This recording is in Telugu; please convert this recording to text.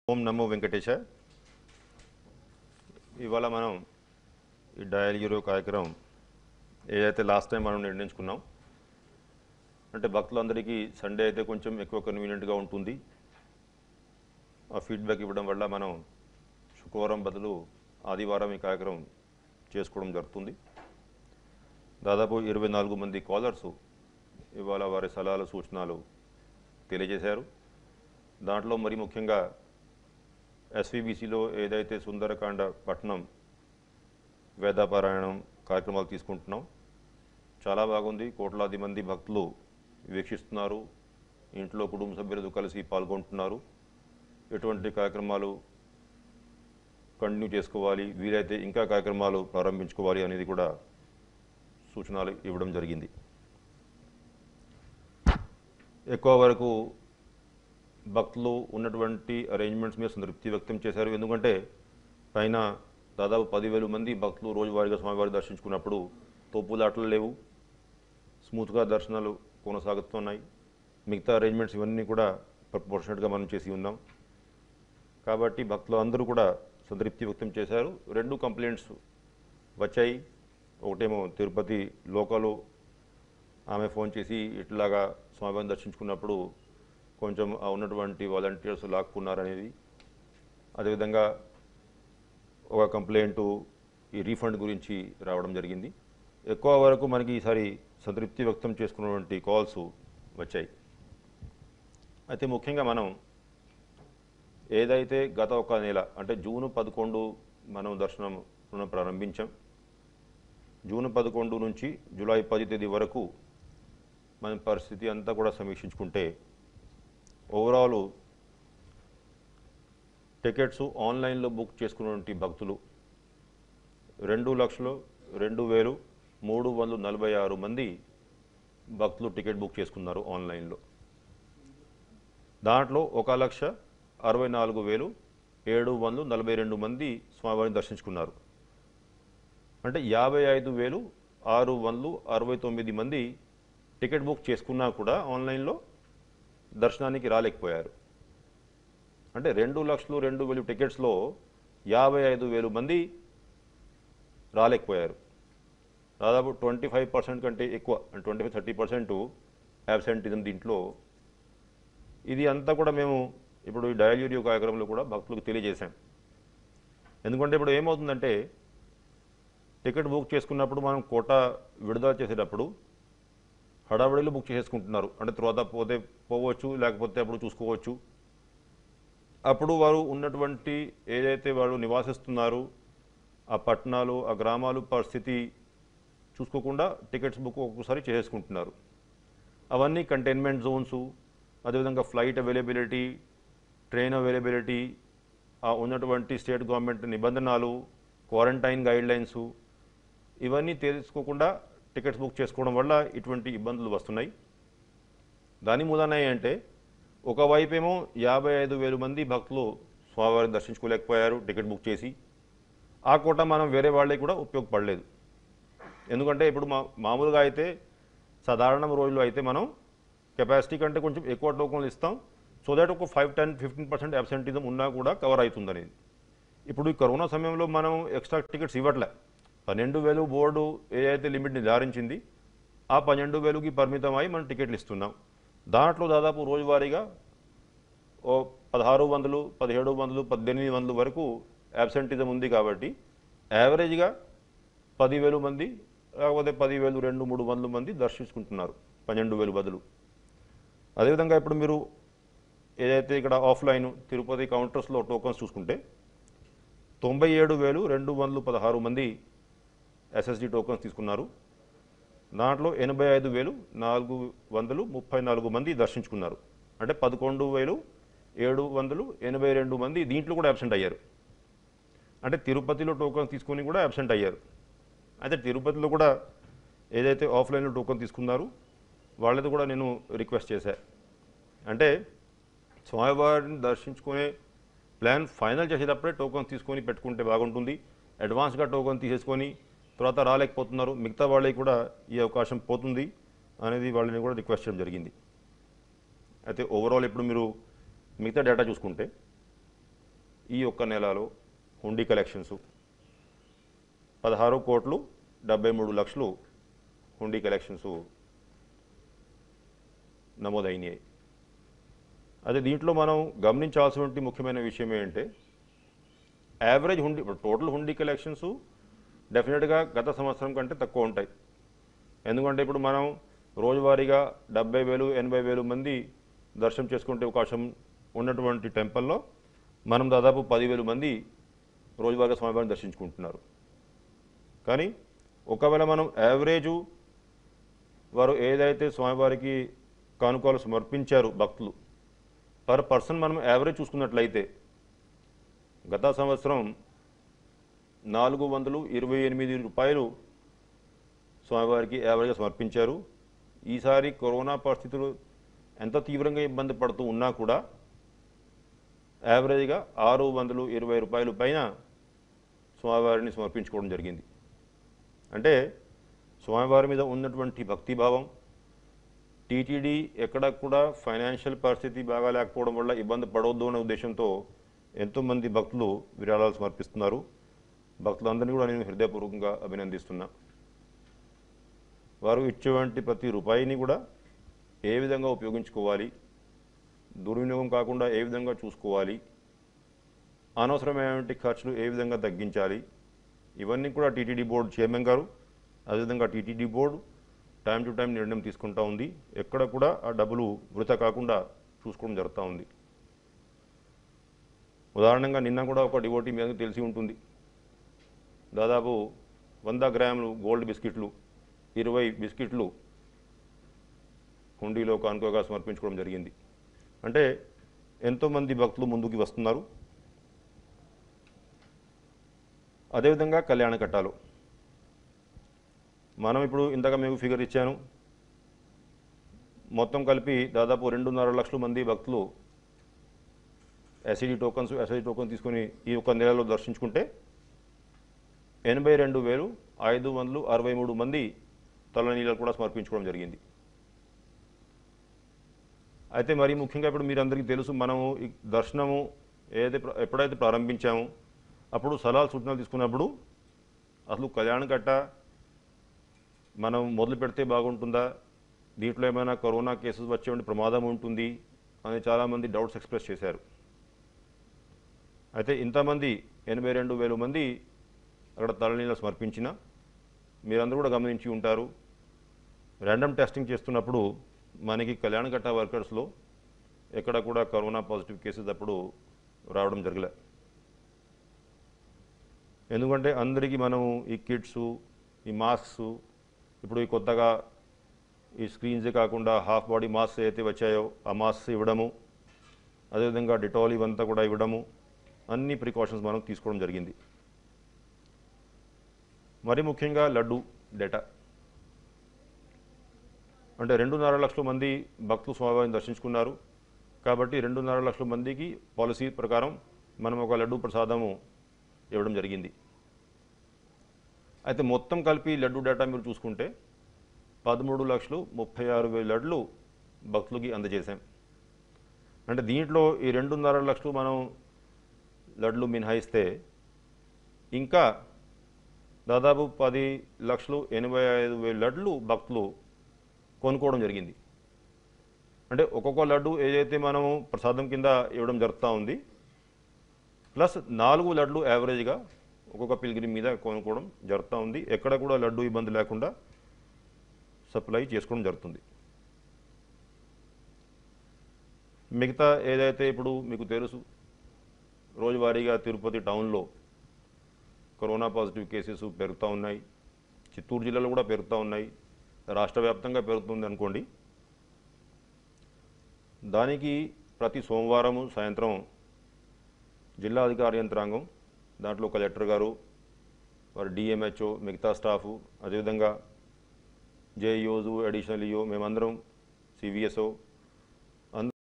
ఓం నమో వెంకటేశ ఇవాళ మనం ఈ డయల్ యూరో కార్యక్రమం ఏదైతే లాస్ట్ టైం మనం నిర్ణయించుకున్నాం అంటే భక్తులందరికీ సండే అయితే కొంచెం ఎక్కువ కన్వీనియంట్గా ఉంటుంది ఆ ఫీడ్బ్యాక్ ఇవ్వడం వల్ల మనం శుక్రవారం బదులు ఆదివారం ఈ కార్యక్రమం చేసుకోవడం జరుగుతుంది దాదాపు ఇరవై నాలుగు మంది కాలర్స్ ఇవాళ వారి సలహాలు సూచనలు తెలియజేశారు దాంట్లో మరి ముఖ్యంగా ఎస్విబిసిలో ఏదైతే సుందరకాండ పట్టణం వేదాపారాయణం కార్యక్రమాలు తీసుకుంటున్నాం చాలా బాగుంది కోట్లాది మంది భక్తులు వీక్షిస్తున్నారు ఇంట్లో కుటుంబ సభ్యులతో కలిసి పాల్గొంటున్నారు ఎటువంటి కార్యక్రమాలు కంటిన్యూ చేసుకోవాలి వీలైతే ఇంకా కార్యక్రమాలు ప్రారంభించుకోవాలి అనేది కూడా సూచనలు ఇవ్వడం జరిగింది ఎక్కువ వరకు భక్తులు ఉన్నటువంటి అరేంజ్మెంట్స్ మీద సంతృప్తి వ్యక్తం చేశారు ఎందుకంటే పైన దాదాపు పదివేల మంది భక్తులు రోజువారీగా స్వామివారి దర్శించుకున్నప్పుడు తోపులాటలు లేవు స్మూత్గా దర్శనాలు కొనసాగుతున్నాయి మిగతా అరేంజ్మెంట్స్ ఇవన్నీ కూడా ప్రపోర్షనట్గా మనం చేసి ఉన్నాం కాబట్టి భక్తులు అందరూ కూడా సంతృప్తి వ్యక్తం చేశారు రెండు కంప్లైంట్స్ వచ్చాయి ఒకటేమో తిరుపతి లోకలు ఆమె ఫోన్ చేసి ఇట్లాగా స్వామివారిని దర్శించుకున్నప్పుడు కొంచెం ఆ ఉన్నటువంటి వాలంటీర్స్ లాక్కున్నారనేది అదేవిధంగా ఒక కంప్లైంట్ ఈ రీఫండ్ గురించి రావడం జరిగింది ఎక్కువ వరకు మనకి ఈసారి సంతృప్తి వ్యక్తం చేసుకున్నటువంటి కాల్స్ వచ్చాయి అయితే ముఖ్యంగా మనం ఏదైతే గత ఒక నెల అంటే జూన్ పదకొండు మనం దర్శనం మనం ప్రారంభించాం జూన్ పదకొండు నుంచి జూలై పది తేదీ వరకు మన పరిస్థితి అంతా కూడా సమీక్షించుకుంటే ఓవరాల్ టికెట్స్ ఆన్లైన్లో బుక్ చేసుకున్నటువంటి భక్తులు రెండు లక్షలు రెండు వేలు మూడు వందల నలభై ఆరు మంది భక్తులు టికెట్ బుక్ చేసుకున్నారు ఆన్లైన్లో దాంట్లో ఒక లక్ష అరవై నాలుగు వేలు ఏడు వందలు నలభై రెండు మంది స్వామివారిని దర్శించుకున్నారు అంటే యాభై ఐదు వేలు ఆరు వందలు అరవై తొమ్మిది మంది టికెట్ బుక్ చేసుకున్నా కూడా ఆన్లైన్లో దర్శనానికి రాలేకపోయారు అంటే రెండు లక్షలు రెండు వేలు టికెట్స్లో యాభై ఐదు వేలు మంది రాలేకపోయారు దాదాపు ట్వంటీ ఫైవ్ పర్సెంట్ కంటే ఎక్కువ twenty five thirty percent absenteeism దీంట్లో ఇది అంతా కూడా మేము ఇప్పుడు ఈ డయల్యూరియో కార్యక్రమంలో కూడా భక్తులకు తెలియజేశాం ఎందుకంటే ఇప్పుడు ఏమవుతుందంటే టికెట్ బుక్ చేసుకున్నప్పుడు మనం కోట విడుదల చేసేటప్పుడు హడావిడిలో బుక్ చేసుకుంటున్నారు అంటే తర్వాత పోతే పోవచ్చు లేకపోతే అప్పుడు చూసుకోవచ్చు అప్పుడు వారు ఉన్నటువంటి ఏదైతే వాళ్ళు నివాసిస్తున్నారు ఆ పట్టణాలు ఆ గ్రామాలు పరిస్థితి చూసుకోకుండా టికెట్స్ బుక్ ఒక్కొక్కసారి చేసుకుంటున్నారు అవన్నీ కంటైన్మెంట్ జోన్స్ అదేవిధంగా ఫ్లైట్ అవైలబిలిటీ ట్రైన్ అవైలబిలిటీ ఆ ఉన్నటువంటి స్టేట్ గవర్నమెంట్ నిబంధనలు క్వారంటైన్ గైడ్లైన్స్ ఇవన్నీ తెలుసుకోకుండా టికెట్స్ బుక్ చేసుకోవడం వల్ల ఇటువంటి ఇబ్బందులు వస్తున్నాయి దాని మూలాన ఏంటంటే ఒకవైపేమో యాభై ఐదు వేలు మంది భక్తులు స్వామివారిని దర్శించుకోలేకపోయారు టికెట్ బుక్ చేసి ఆ కోట మనం వేరే వాళ్ళకి కూడా ఉపయోగపడలేదు ఎందుకంటే ఇప్పుడు మా మామూలుగా అయితే సాధారణ రోజుల్లో అయితే మనం కెపాసిటీ కంటే కొంచెం ఎక్కువ టోకన్లు ఇస్తాం సో దాట్ ఒక five ten fifteen percent absenteeism ఉన్నా కూడా కవర్ అవుతుంది అనేది ఇప్పుడు ఈ కరోనా సమయంలో మనం ఎక్స్ట్రా టికెట్స్ ఇవ్వట్లే పన్నెండు వేలు బోర్డు ఏదైతే లిమిట్ నిర్ధారించింది ఆ పన్నెండు వేలుకి పరిమితమై మనం టికెట్లు ఇస్తున్నాం దాంట్లో దాదాపు రోజువారీగా ఓ పదహారు వందలు పదిహేడు వందలు పద్దెనిమిది వందలు వరకు అబ్సెంటిజం ఉంది కాబట్టి యావరేజ్గా పదివేలు మంది లేకపోతే పదివేలు రెండు మూడు వందల మంది దర్శించుకుంటున్నారు పన్నెండు వేలు బదులు అదేవిధంగా ఇప్పుడు మీరు ఏదైతే ఇక్కడ ఆఫ్లైన్ తిరుపతి కౌంటర్స్లో టోకన్స్ చూసుకుంటే తొంభై ఏడు వేలు రెండు వందలు పదహారు మంది ఎస్ఎస్డి టోకన్స్ తీసుకున్నారు దాంట్లో ఎనభై ఐదు వేలు నాలుగు వందలు ముప్పై నాలుగు మంది దర్శించుకున్నారు అంటే పదకొండు వేలు ఏడు వందలు ఎనభై రెండు మంది దీంట్లో కూడా అబ్సెంట్ అయ్యారు అంటే తిరుపతిలో టోకన్స్ తీసుకొని కూడా అబ్సెంట్ అయ్యారు అయితే తిరుపతిలో కూడా ఏదైతే ఆఫ్లైన్లో టోకన్ తీసుకున్నారు వాళ్ళది కూడా నేను రిక్వెస్ట్ చేశా అంటే స్వామివారిని దర్శించుకునే ప్లాన్ ఫైనల్ చేసేటప్పుడే టోకన్ తీసుకొని పెట్టుకుంటే బాగుంటుంది అడ్వాన్స్గా టోకన్ తీసేసుకొని తర్వాత రాలేకపోతున్నారు మిగతా వాళ్ళకి కూడా ఈ అవకాశం పోతుంది అనేది వాళ్ళని కూడా రిక్వెస్ట్ చేయడం జరిగింది అయితే ఓవరాల్ ఇప్పుడు మీరు మిగతా డేటా చూసుకుంటే ఈ ఒక్క నెలలో హుండీ కలెక్షన్స్ పదహారు కోట్లు డెబ్బై మూడు లక్షలు హుండీ కలెక్షన్స్ నమోదైనాయి అదే దీంట్లో మనం గమనించాల్సినటువంటి ముఖ్యమైన విషయం ఏంటంటే యావరేజ్ హుండీ ఇప్పుడు టోటల్ హుండీ కలెక్షన్స్ డెఫినెట్గా గత సంవత్సరం కంటే తక్కువ ఉంటాయి ఎందుకంటే ఇప్పుడు మనం రోజువారీగా డెబ్బై వేలు ఎనభై వేలు మంది దర్శనం చేసుకునే అవకాశం ఉన్నటువంటి టెంపుల్లో మనం దాదాపు పదివేలు మంది రోజువారీగా స్వామివారిని దర్శించుకుంటున్నారు కానీ ఒకవేళ మనం యావరేజు వారు ఏదైతే స్వామివారికి కానుకలు సమర్పించారు భక్తులు పర్ పర్సన్ మనం యావరేజ్ చూసుకున్నట్లయితే గత సంవత్సరం నాలుగు వందలు ఇరవై ఎనిమిది రూపాయలు స్వామివారికి యావరేజ్గా సమర్పించారు ఈసారి కరోనా పరిస్థితులు ఎంత తీవ్రంగా ఇబ్బంది పడుతూ ఉన్నా కూడా యావరేజ్గా ఆరు వందలు ఇరవై రూపాయలు పైన స్వామివారిని సమర్పించుకోవడం జరిగింది అంటే స్వామివారి మీద ఉన్నటువంటి భక్తిభావం టీటీడీ ఎక్కడ కూడా ఫైనాన్షియల్ పరిస్థితి బాగా లేకపోవడం వల్ల ఇబ్బంది పడవద్దు అనే ఉద్దేశంతో ఎంతోమంది భక్తులు విరాళాలు సమర్పిస్తున్నారు భక్తులందరినీ కూడా నేను హృదయపూర్వకంగా అభినందిస్తున్నా వారు ఇచ్చేటువంటి ప్రతి రూపాయిని కూడా ఏ విధంగా ఉపయోగించుకోవాలి దుర్వినియోగం కాకుండా ఏ విధంగా చూసుకోవాలి అనవసరమైనటువంటి ఖర్చులు ఏ విధంగా తగ్గించాలి ఇవన్నీ కూడా టీటీడీ బోర్డు చైర్మన్ గారు అదేవిధంగా TTD board time to time నిర్ణయం తీసుకుంటా ఉంది ఎక్కడ కూడా ఆ డబ్బులు వృధా కాకుండా చూసుకోవడం జరుగుతూ ఉంది ఉదాహరణంగా నిన్న కూడా ఒక డివోటీ మీద తెలిసి ఉంటుంది దాదాపు వంద గ్రాములు గోల్డ్ బిస్కెట్లు ఇరవై బిస్కెట్లు హుండీలో కానుకగా సమర్పించుకోవడం జరిగింది అంటే ఎంతోమంది భక్తులు ముందుకు వస్తున్నారు అదేవిధంగా కళ్యాణ కట్టాలు మనం ఇప్పుడు ఇంతగా మీకు ఫిగర్ ఇచ్చాను మొత్తం కలిపి దాదాపు రెండున్నర లక్షల మంది భక్తులు ఎస్ఈడి టోకన్స్ ఎస్ఐడి టోకన్ తీసుకొని ఈ ఒక నెలలో దర్శించుకుంటే ఎనభై రెండు వేలు ఐదు వందలు అరవై మూడు మంది తలనీళ్ళు కూడా సమర్పించుకోవడం జరిగింది అయితే మరి ముఖ్యంగా ఇప్పుడు మీరందరికీ తెలుసు మనము ఈ దర్శనము ఏదైతే ప్ర- ఎప్పుడైతే ప్రారంభించామో అప్పుడు సలహాలు సూచనలు తీసుకున్నప్పుడు అసలు కళ్యాణ కట్ట మనం మొదలు పెడితే బాగుంటుందా దీంట్లో ఏమైనా కరోనా కేసెస్ వచ్చే ప్రమాదం ఉంటుంది అని చాలామంది డౌట్స్ ఎక్స్ప్రెస్ చేశారు అయితే ఇంతమంది ఎనభై రెండు వేల మంది అక్కడ తలనీళ్ళు సమర్పించిన మీరందరూ కూడా గమనించి ఉంటారు ర్యాండమ్ టెస్టింగ్ చేస్తున్నప్పుడు మనకి కళ్యాణకట్ట వర్కర్స్లో ఎక్కడ కూడా కరోనా పాజిటివ్ కేసెస్ అప్పుడు రావడం జరగలే ఎందుకంటే అందరికీ మనం ఈ కిట్స్ ఈ మాస్క్స్ ఇప్పుడు ఈ కొత్తగా ఈ స్క్రీన్సే కాకుండా హాఫ్ బాడీ మాస్క్స్ అయితే వచ్చాయో ఆ మాస్క్స్ ఇవ్వడము అదేవిధంగా డిటాల్ ఇవంతా కూడా ఇవ్వడము అన్ని ప్రికాషన్స్ మనం తీసుకోవడం జరిగింది మరి ముఖ్యంగా లడ్డు డేటా అంటే రెండున్నర లక్షల మంది భక్తులు స్వామివారిని దర్శించుకున్నారు కాబట్టి రెండున్నర లక్షల మందికి పాలసీ ప్రకారం మనం ఒక లడ్డు ప్రసాదము ఇవ్వడం జరిగింది అయితే మొత్తం కలిపి లడ్డు డేటా మీరు చూసుకుంటే పదమూడు లక్షలు ముప్పై ఆరు వేల లడ్లు భక్తులకి అందజేశాం అంటే దీంట్లో ఈ రెండున్నర లక్షలు మనం లడ్లు మినహాయిస్తే ఇంకా దాదాపు పది లక్షలు ఎనభై ఐదు వేల లడ్లు భక్తులు కొనుక్కోవడం జరిగింది అంటే ఒక్కొక్క లడ్డు ఏదైతే మనము ప్రసాదం కింద ఇవ్వడం జరుగుతూ ఉంది ప్లస్ నాలుగు లడ్లు యావరేజ్గా ఒక్కొక్క పిల్గిరి మీద కొనుక్కోవడం జరుగుతూ ఉంది ఎక్కడ కూడా లడ్డు ఇబ్బంది లేకుండా సప్లై చేసుకోవడం జరుగుతుంది మిగతా ఏదైతే ఇప్పుడు మీకు తెలుసు రోజువారీగా తిరుపతి టౌన్లో కరోనా పాజిటివ్ కేసెస్ పెరుగుతూ ఉన్నాయి చిత్తూరు జిల్లాలో కూడా పెరుగుతూ ఉన్నాయి రాష్ట్ర వ్యాప్తంగా పెరుగుతుంది అనుకోండి దానికి ప్రతి సోమవారము సాయంత్రం జిల్లా అధికార యంత్రాంగం దాంట్లో కలెక్టర్ గారు వారి డిఎంహెచ్ఓ మిగతా స్టాఫు అదేవిధంగా జేఈఓజు అడిషనల్ ఈఓ మేమందరం సివిఎస్ఓ